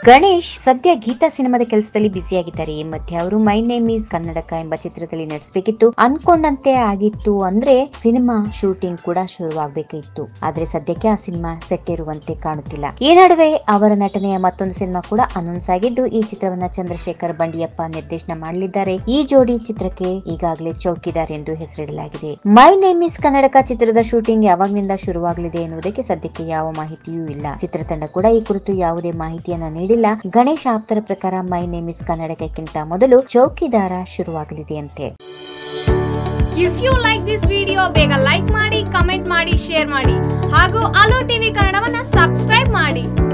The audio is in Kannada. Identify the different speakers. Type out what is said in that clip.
Speaker 1: ಗಣೇಶ್ ಸದ್ಯ ಗೀತಾ ಸಿನಿಮಾದ ಕೆಲಸದಲ್ಲಿ ಬ್ಯುಸಿಯಾಗಿದ್ದಾರೆ ಈ ಮಧ್ಯೆ ಅವರು ಮೈ ನೇಮ್ ಈಸ್ ಕನ್ನಡಕ ಎಂಬ ಚಿತ್ರದಲ್ಲಿ ನಟಿಸಬೇಕಿತ್ತು ಅನ್ಕೊಂಡಂತೆ ಆಗಿತ್ತು ಅಂದ್ರೆ ಸಿನಿಮಾ ಶೂಟಿಂಗ್ ಕೂಡ ಶುರುವಾಗಬೇಕಿತ್ತು ಆದ್ರೆ ಸದ್ಯಕ್ಕೆ ಆ ಸಿನಿಮಾ ಸೆಟ್ ಇರುವಂತೆ ಕಾಣುತ್ತಿಲ್ಲ ಈ ನಡುವೆ ಅವರ ನಟನೆಯ ಮತ್ತೊಂದು ಸಿನಿಮಾ ಕೂಡ ಅನೌನ್ಸ್ ಆಗಿದ್ದು ಈ ಚಿತ್ರವನ್ನ ಚಂದ್ರಶೇಖರ್ ಬಂಡಿಯಪ್ಪ ನಿರ್ದೇಶನ ಮಾಡಲಿದ್ದಾರೆ ಈ ಜೋಡಿ ಚಿತ್ರಕ್ಕೆ ಈಗಾಗಲೇ ಚೌಕಿದಾರ್ ಎಂದು ಹೆಸರಿಡಲಾಗಿದೆ ಮೈ ನೇಮ್ ಈಸ್ ಕನ್ನಡಕ ಚಿತ್ರದ ಶೂಟಿಂಗ್ ಯಾವಾಗಲಿಂದ ಶುರುವಾಗಲಿದೆ ಎನ್ನುವುದಕ್ಕೆ ಸದ್ಯಕ್ಕೆ ಯಾವ ಮಾಹಿತಿಯೂ ಇಲ್ಲ ಚಿತ್ರತಂಡ ಕೂಡ ಈ ಕುರಿತು ಯಾವುದೇ ಮಾಹಿತಿಯನ್ನ ನೀಡಿಲ್ಲ ಗಣೇಶ್ ಆಪ್ತರ ಪ್ರಕಾರ ಮೈ ನೇಮ್ ಇಸ್ ಕನ್ನಡಕಕ್ಕಿಂತ ಮೊದಲು ಚೌಕಿದಾರ ಶುರುವಾಗಲಿದೆಯಂತೆ
Speaker 2: if you like this video ಬೇಗ ಲೈಕ್ ಮಾಡಿ ಕಮೆಂಟ್ ಮಾಡಿ ಶೇರ್ ಮಾಡಿ ಹಾಗೂ ಅಲೋ ಟಿವಿ ಕನ್ನಡವನ್ನ ಸಬ್ಸ್ಕ್ರೈಬ್ ಮಾಡಿ